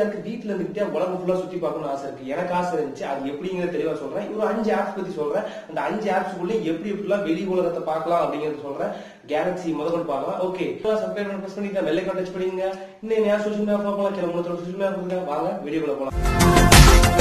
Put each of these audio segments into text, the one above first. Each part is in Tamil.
யாருக்கு வீட்டுல இருந்துகிட்டே உலகம் ஃபுல்லா சுத்தி பார்க்கணும்னு ஆசை இருக்கு எனக்கு ஆசை இருந்துச்சு அது எப்படிங்கிறத தெளிவா சொல்றேன் ஒரு அஞ்சு ஆப்ஸ் பத்தி சொல்றேன் அந்த அஞ்சு ஆப்ஸ்க்குள்ள எப்படி எப்படிலாம் வெளி உலகத்தை பார்க்கலாம் அப்படிங்கறத சொல்றேன் கேலக்ஸி முதல் பார்க்கலாம் ஓகே சப்ஸ்கிரைப் பண்ணி பிரஸ் பண்ணிக்க வெள்ளை டச் பண்ணிங்க இன்னும் யார் சோஷியல் மீடியா பார்க்கலாம் சில மூணு சோஷியல் மீடியா கொடுங்க வாங்க வீடியோக்குள்ள போலாம்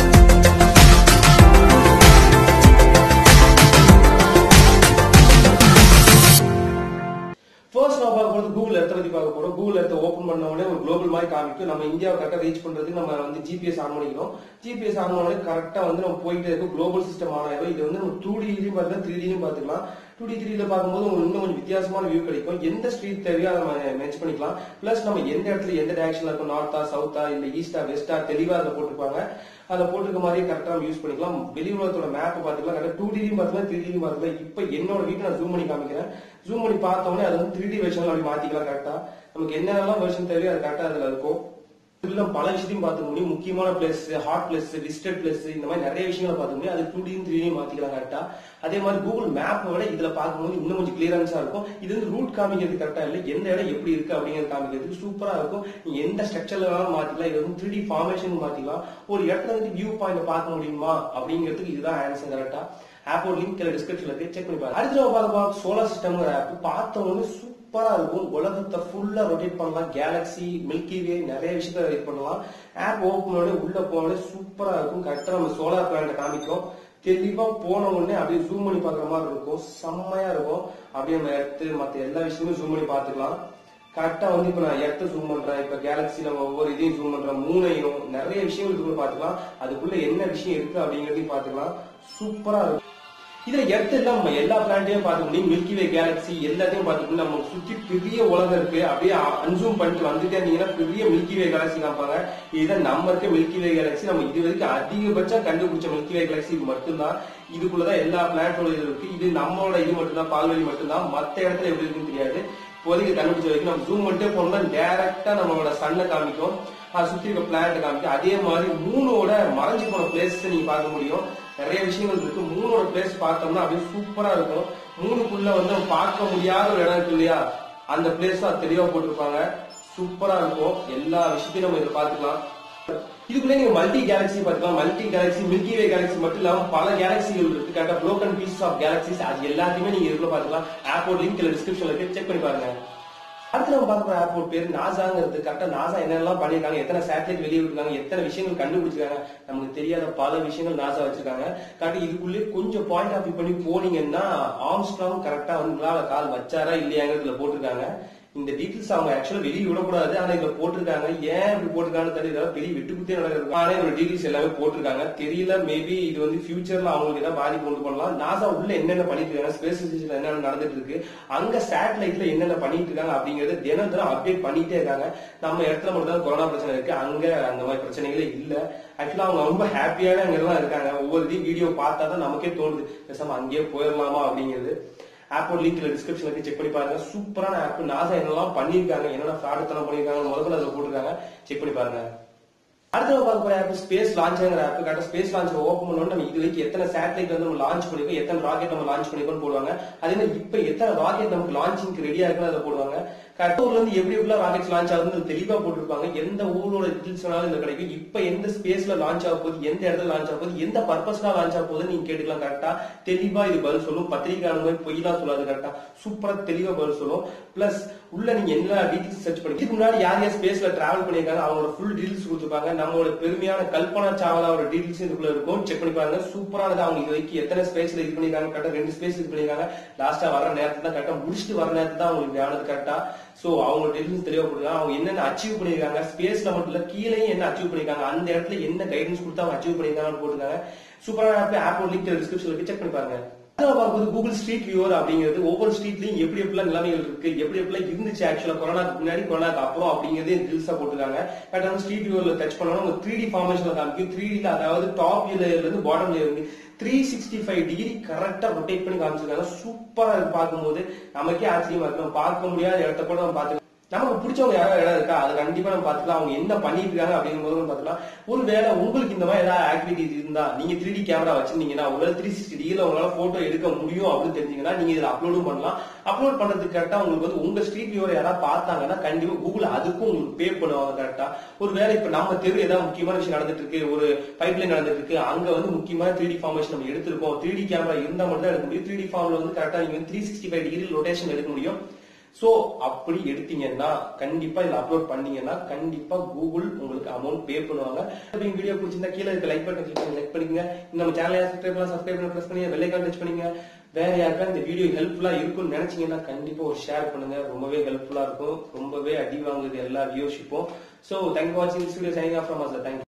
ஃபர்ஸ்ட் நம்ம பார்க்க போறது கூகுள் எர்த்த பத்தி பார்க்க போறோம் கூகுள் எர்த்த ஓபன் பண்ண உடனே ஒரு குளோபல் மாதிரி காமிக்கும் நம்ம இந்தியாவை கரெக்டா ரீச் பண்றதுக்கு நம்ம வந்து ஜிபிஎஸ் ஆன் பண்ணிக்கணும் ஜிபிஎஸ் ஆன் பண்ண உடனே கரெக்டா வந்து நம்ம போயிட்டே இருக்கும் குளோபல் சிஸ்டம் ஆன் ஆயிரும் இது வந்து நம்ம டூ டிலையும் பார்த்துக்கலாம் த்ரீ டிலையும் பார்த்துக்கலாம் டூ டி த்ரீல பார்க்கும்போது உங்களுக்கு இன்னும் கொஞ்சம் வித்தியாசமான வியூ கிடைக்கும் எந்த ஸ்ட்ரீட் தேவையோ அதை நம்ம மேட்ச் பண்ணிக்கலாம் பிளஸ் நம்ம எந்த இடத்துல எந்த டைரக்ஷன்ல இருக்கும் நார்த்தா சவுத்தா இல்ல ஈஸ்டா வெஸ்டா தெளிவா அதை போட்டிருப்பாங்க அதை போட்டிருக்க மாதிரி கரெக்டா நம்ம யூஸ் பண்ணிக்கலாம் வெளி உலகத்தோட மேப் பாத்துக்கலாம் கரெக்டா டூ டிலையும் பார்த்துக்கலாம் த்ரீ டிலையும் பார்த்துக்கலாம் இப்ப என்னோட வீட்டை நான் ஜூம் பண்ணி காமிக்கிறேன் ஜூம் பண்ணி பார்த்தோன்னே அது வந்து த்ரீ டி வெர்ஷன்ல அப்படி மாத்திக்கலாம் கரெக்டா நமக்கு என்னென்னலாம் வெர்ஷன் தேவையோ அது கரெக்டா அதுல இருக்கும் இதுல பல விஷயத்தையும் பார்த்துக்க முடியும் முக்கியமான place hot place visited place இந்த மாதிரி நிறைய விஷயங்களை பார்த்துக்க முடியும் அது டூ டி த்ரீ மாத்திக்கலாம் கரெக்டா அதே மாதிரி கூகுள் மேப் விட இதுல பார்க்கும்போது இன்னும் கொஞ்சம் கிளியரன்ஸா இருக்கும் இது வந்து ரூட் காமிக்கிறது கரெக்டா இல்லை எந்த இடம் எப்படி இருக்கு அப்படிங்கிறது காமிக்கிறதுக்கு சூப்பரா இருக்கும் நீங்க எந்த ஸ்ட்ரக்சர்ல வேணாலும் மாத்திக்கலாம் இது வந்து த்ரீ டி ஃபார்மேஷன் மாத்திக்கலாம் ஒரு இடத்துல இருந்து வியூ பாயிண்ட் பார்க்க முடியுமா அப்படிங்கிறதுக்கு இதுதான் ஆன்சர் கரெக்டா ஆப்போட லிங்க் கீழே டிஸ்கிரிப்ஷன்ல இருக்கு செக் பண்ணி பாருங்க அடுத்து நம்ம பார்க்க பார்க்க சோலார் சிஸ்டம்ங்கிற ஆப் பார்த்த உடனே சூப்பரா இருக்கும் உலகத்தை ஃபுல்லா ரொட்டேட் பண்ணலாம் கேலக்ஸி மில்கி வே நிறைய விஷயத்த ரொட்டேட் பண்ணலாம் ஆப் ஓப்பன் உடனே உள்ள போனோடனே சூப்பரா இருக்கும் கரெக்டா நம்ம சோலார் பிளான்ட் காமிக்கும் தெளிவா போன உடனே அப்படியே ஜூம் பண்ணி பாக்குற மாதிரி இருக்கும் செம்மையா இருக்கும் அப்படியே நம்ம எடுத்து மத்த எல்லா விஷயமும் ஜூம் பண்ணி பாத்துக்கலாம் கரெக்டா வந்து இப்ப நான் எர்த்த ஜூம் பண்றேன் இப்ப கேலக்சி நம்ம ஒவ்வொரு இதையும் ஜூம் பண்றேன் மூணையும் நிறைய விஷயங்கள் இதுக்குள்ள பாத்துக்கலாம் அதுக்குள்ள என்ன விஷயம் இருக்கு அப்படிங்கறதையும் பாத்துக்கலாம் சூப்பரா இருக்கும் இதுல எர்த் எல்லாம் நம்ம எல்லா பிளான்ட்டையும் பார்க்க முடியும் மில்கி வே கேலக்சி எல்லாத்தையும் பார்த்துக்கணும் நம்ம சுத்தி பெரிய உலகம் இருக்கு அப்படியே அன்சூம் பண்ணிட்டு வந்துட்டே இருந்தீங்கன்னா பெரிய மில்கி வே கேலக்சி காப்பாங்க இதுதான் நம்ம இருக்க மில்கி வே கேலக்சி நம்ம இது வரைக்கும் அதிகபட்சம் கண்டுபிடிச்ச மில்கி வே கேலக்சி இது மட்டும்தான் இதுக்குள்ளதான் எல்லா பிளான்ட்டோட இது இருக்கு இது நம்மளோட இது மட்டும்தான் பால்வெளி மட்டும்தான் மத்த இடத்துல எப்படி இருக்குன்னு தெரியாது இப்போதைக்கு கண்டுபிடிச்ச வரைக்கும் நம்ம ஜூம் பண்ணிட்டே போனோம்னா டேரக்டா நம்மளோட சன்னை காமிக்கும் அது சுத்தி இருக்க பிளான்ட் காமிக்கும் அதே மாதிரி மூணோட மறைஞ்சு போன பிளேஸ் நீங்க பார்க்க முடியும் நிறைய விஷயங்கள் இருக்கு மூணோட பிளேஸ் பார்த்தோம்னா அப்படியே சூப்பரா இருக்கும் மூணுக்குள்ள வந்து நம்ம பார்க்க முடியாத ஒரு இடம் இருக்கு இல்லையா அந்த பிளேஸ் அது தெளிவா போட்டிருப்பாங்க சூப்பரா இருக்கும் எல்லா விஷயத்தையும் நம்ம இதை பார்த்துக்கலாம் இதுக்குள்ளே நீங்க மல்டி கேலக்சி பார்த்துக்கலாம் multi galaxy Milky Way galaxy மட்டும் இல்லாம பல கேலக்சிகள் இருக்கு கரெக்டா ப்ரோக்கன் பீஸ் ஆஃப் கேலக்சிஸ் அது எல்லாத்தையுமே நீங்க இதுக்குள்ள பார்த்துக்கலாம் ஆப்போட லிங்க் டிஸ்கிரிப்ஷன்ல இருக்கு செக் பண்ணி பாருங்க அடுத்து நம்ம பார்க்க போற ஆப்போட் பேர் நாசாங்கிறது கரெக்டா நாசா என்னெல்லாம் பண்ணிருக்காங்க எத்தனை சேட்டலைட் வெளியே விட்டுருக்காங்க எத்தனை விஷயங்கள் கண்டுபிடிச்சிருக்காங்க நமக்கு தெரியாத பல விஷயங்கள் நாசா வச்சிருக்காங்க கரெக்டா இதுக்குள்ளே கொஞ்சம் பாயிண்ட் ஆஃப் வியூ பண்ணி போனீங்கன்னா ஆம்ஸ்ட்ராங் கரெக்டா வந்து நிலால கால் வச்சாரா இல்லையாங்கிறதுல போட்டிருக்காங்க இந்த டீட்டெயில்ஸ் அவங்க ஆக்சுவலா வெளியே விடக்கூடாது ஆனா இதுல போட்டிருக்காங்க ஏன் இப்படி போட்டிருக்காங்கன்னு தெரியல வெளியே விட்டு குத்தே நடக்கிறது ஆனா இதோட டீட்டெயில்ஸ் எல்லாமே போட்டிருக்காங்க தெரியல மேபி இது வந்து ஃபியூச்சர்ல அவங்களுக்கு ஏதாவது பாதிப்பு கொண்டு பண்ணலாம் நாசா உள்ள என்னென்ன பண்ணிட்டு இருக்காங்க ஸ்பேஸ் ஸ்டேஷன்ல என்னென்ன நடந்துட்டு இருக்கு அங்க சேட்டலைட்ல என்னென்ன பண்ணிட்டு இருக்காங்க அப்படிங்கறத தினம் தினம் அப்டேட் பண்ணிட்டே இருக்காங்க நம்ம இடத்துல மட்டும் தான் கொரோனா பிரச்சனை இருக்கு அங்க அந்த மாதிரி பிரச்சனைகளே இல்ல ஆக்சுவலா அவங்க ரொம்ப ஹாப்பியான அங்க தான் இருக்காங்க ஒவ்வொரு இதையும் வீடியோ பார்த்தா தான் நமக்கே தோணுது பேசாம அங்கேயே போயிடலாமா அப்படிங்கிறது ஆப்போட லிங்க்ல டிஸ்கிரிப்ஷன்ல இருக்கு செக் பண்ணி பாருங்க சூப்பரான ஆப் நாசா என்னெல்லாம் பண்ணிருக்காங்க என்னென்ன ஃபிராட் தனம் பண்ணிருக்காங்க முதல்ல அதுல போட்டிருக்காங்க செக் பண்ணி பாருங்க அடுத்து நம்ம பார்க்க போற ஆப் ஸ்பேஸ் லான்ச்ங்கிற ஆப் கரெக்டா ஸ்பேஸ் லான்ச் ஓப்பன் பண்ணோம் நம்ம இது வரைக்கும் எத்தனை சேட்டலைட் வந்து நம்ம லான்ச் பண்ணிருக்கோம் எத்தனை ராக்கெட் நம்ம லான்ச் பண்ணிருக்கோம் போடுவாங்க அதே மாதிரி இப்ப எத்தனை ராக்கெட் நமக்கு லான்ச்சிங்க்கு ரெடியா இருக்குன்னு அதை போடுவாங்க கரெக்டா ஊர்ல இருந்து எப்படி எப்படிலாம் ராக்கெட்ஸ் லான்ச் ஆகுதுன்னு தெளிவா போட்டிருப்பாங்க எந்த ஊரோட டீட்டெயில்ஸ் வேணாலும் இதுல கிடைக்கும் இப்ப எந்த ஸ்பேஸ்ல லான்ச் ஆக போகுது எந்த இடத்துல லான்ச் ஆக போகுது எந்த பர்பஸ்ல லான்ச் ஆக போகுது நீங்க கேட்டுக்கலாம் கரெக்டா தெளிவா இது பதில் சொல்லும் பத்திரிகை அனுமதி பொய்லாம் சொல்லாது கரெக்டா சூப்பரா தெளிவா பதில் சொல்லும் பிளஸ் உள்ள நீங்க என்ன டீட்டெயில்ஸ் சர்ச் பண்ணி இதுக்கு முன்னாடி யார் யார் ஸ்பேஸ்ல டிராவல் பண்ணிருக்காங்க அவங்களோட ஃபுல் டீடைல்ஸ் கொடுத்துருப்பாங்க நம்மளோட பெருமையான கல்பனா சாவலாவோட டீடைல்ஸ் இதுக்குள்ள இருக்கும் செக் பண்ணி பாருங்க சூப்பரானது அவங்க இது வரைக்கும் எத்தனை ஸ்பேஸ்ல இது பண்ணிருக்காங்க கரெக்டா ரெண்டு ஸ்பேஸ் இது பண்ணிருக்காங்க லாஸ்டா வர நேரத்துல தான் கரெக்டா முடிச்சுட்டு வர நேரத்துல தான் அவங்களுக்கு ஆனது கரெக்டா சோ அவங்க டீடைல்ஸ் தெளிவா கொடுக்குறாங்க அவங்க என்னென்ன அச்சீவ் பண்ணிருக்காங்க ஸ்பேஸ்ல மட்டும் இல்ல கீழேயும் என்ன அச்சீவ் பண்ணிருக்காங்க அந்த இடத்துல என்ன கைடன்ஸ் கொடுத்து அவங்க அச்சீவ் பண்ணிருக்காங்கன்னு போட்டுருக்காங்க சூப்பரான ஆப் ஆப் லிங்க் டிஸ்கிரிப்ஷன்ல இருக்கு செக் பண்ணி பாருங்க பார்க்கும்போது கூகுள் ஸ்ட்ரீட் வியூவர் அப்படிங்கிறது ஒவ்வொரு ஸ்ட்ரீட்லயும் எப்படி எப்படிலாம் நிலைமைகள் இருக்கு எப்படி எப்படிலாம் இருந்துச்சு ஆக்சுவலா கொரோனாக்கு முன்னாடி கொரோனாக்கு அப்புறம் அப்படிங்கறதே ரீல்ஸா போட்டுருக்காங்க பட் அந்த ஸ்ட்ரீட் வியூவர்ல டச் பண்ணோம்னா உங்க த்ரீ டி ஃபார்மேஷன்ல காமிக்கும் த்ரீ டில அதாவது டாப் லேயர்ல இருந்து பாட்டம் லேயர் இருந்து த்ரீ சிக்ஸ்டி ஃபைவ் டிகிரி கரெக்டா ரொட்டேட் பண்ணி காமிச்சிருக்காங்க சூப்பரா இருக்கு பார்க்கும்போது நமக்கே ஆச்சரியமா இருக்கு நம்ம பார்க்க முடியாத இடத்த கூட நம்ம பார்த்து நமக்கு பிடிச்சவங்க யாராவது இடம் இருக்கா அது கண்டிப்பா நம்ம பார்த்துக்கலாம் அவங்க என்ன பண்ணிட்டு இருக்காங்க அப்படிங்கும்போது நம்ம பார்த்துக்கலாம் ஒருவேளை உங்களுக்கு இந்த மாதிரி ஏதாவது ஆக்டிவிட்டிஸ் இருந்தா நீங்க த்ரீ டி கேமரா வச்சிருந்தீங்கன்னா உங்களால த்ரீ சிக்ஸ்டி டிகிரில உங்களால போட்டோ எடுக்க முடியும் அப்படின்னு தெரிஞ்சீங்கன்னா நீங்க இதுல அப்லோடும் பண்ணலாம் அப்லோட் பண்றதுக்கு கரெக்டா உங்களுக்கு வந்து உங்க ஸ்ட்ரீட் வியூவர் யாராவது பார்த்தாங்கன்னா கண்டிப்பா கூகுள் அதுக்கும் உங்களுக்கு பே பண்ணுவாங்க கரெக்டா ஒருவேளை இப்ப நம்ம தெரு ஏதாவது முக்கியமான விஷயம் நடந்துட்டு இருக்கு ஒரு பைப்லைன் நடந்துட்டு இருக்கு அங்க வந்து முக்கியமான த்ரீ டி ஃபார்மேஷன் நம்ம எடுத்திருக்கோம் த்ரீ டி கேமரா இருந்தா மட்டும் தான் எடுக்க முடியும் த்ரீ டி ஃபார்ம்ல வந்து கரெக்டா நீங்க three sixty five degree rotation எடுக்க முடியும் சோ அப்படி எடுத்தீங்கன்னா கண்டிப்பா இதுல அப்லோட் பண்ணீங்கன்னா கண்டிப்பா கூகுள் உங்களுக்கு அமௌண்ட் பே பண்ணுவாங்க அப்படி வீடியோ பிடிச்சிருந்தா கீழே இருக்க லைக் பட்டன் கிளிக் பண்ணி லைக் பண்ணிக்கங்க நம்ம சேனலை சப்ஸ்கிரைப் பண்ணலாம் சப்ஸ்கிரைப் பண்ணி பிரஸ் பண்ணி வெள்ளை கால் டச் பண்ணுங்க வேற யாருக்கா இந்த வீடியோ ஹெல்ப்ஃபுல்லா இருக்கும்னு நினைச்சீங்கன்னா கண்டிப்பா ஒரு ஷேர் பண்ணுங்க ரொம்பவே ஹெல்ப்ஃபுல்லா இருக்கும் ரொம்பவே அடி வாங்குது எல்லா வியூஷிப்பும் சோ தேங்க் வாட்சிங் video signing off from us thank